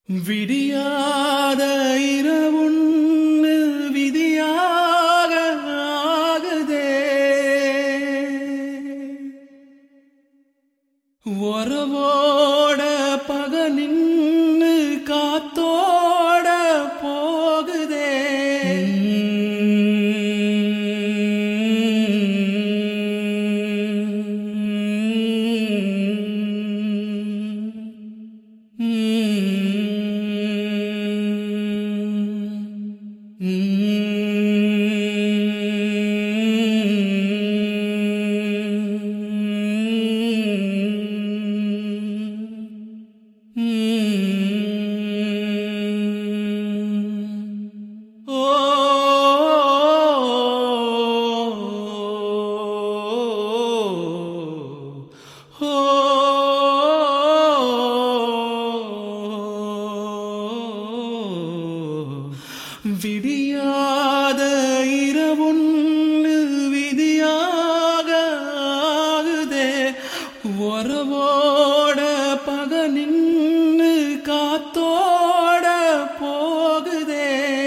விடியாத இரவுன்னு விதியாக ஆகுதே உறவோட பக நின்னு காத்தோட போகுதே விடியாத இரவுன்னு விதியாக ஆகுதே உறவோட பக நின்னு காத்தோட போகுதே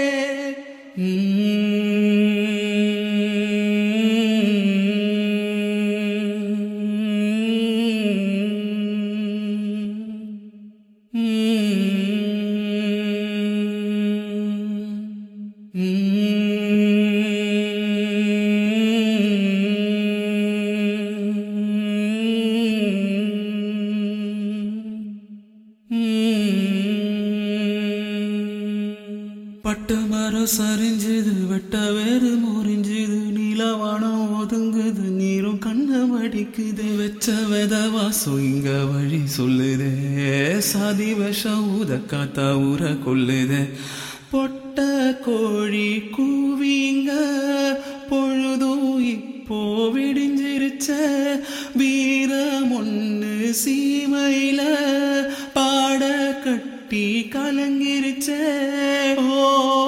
பட்ட மரம் சரிஞ்சுது வெட்ட வேறு முறிஞ்சுது நீலவானம் ஒதுங்குது நீரும் கண்ண மடிக்குது வெச்ச வெத வாசம் இங்க வழி சொல்லுதே சாதி விஷம் ஊத காத்தா ஊற கொல்லுதே பொட்ட கோழி கூவிங்க பொழுதும் இப்போ விடிஞ்சிருச்ச வீரம் ஒண்ணு சீமையில பாட கட்டி கலங்கிருச்சே ஓ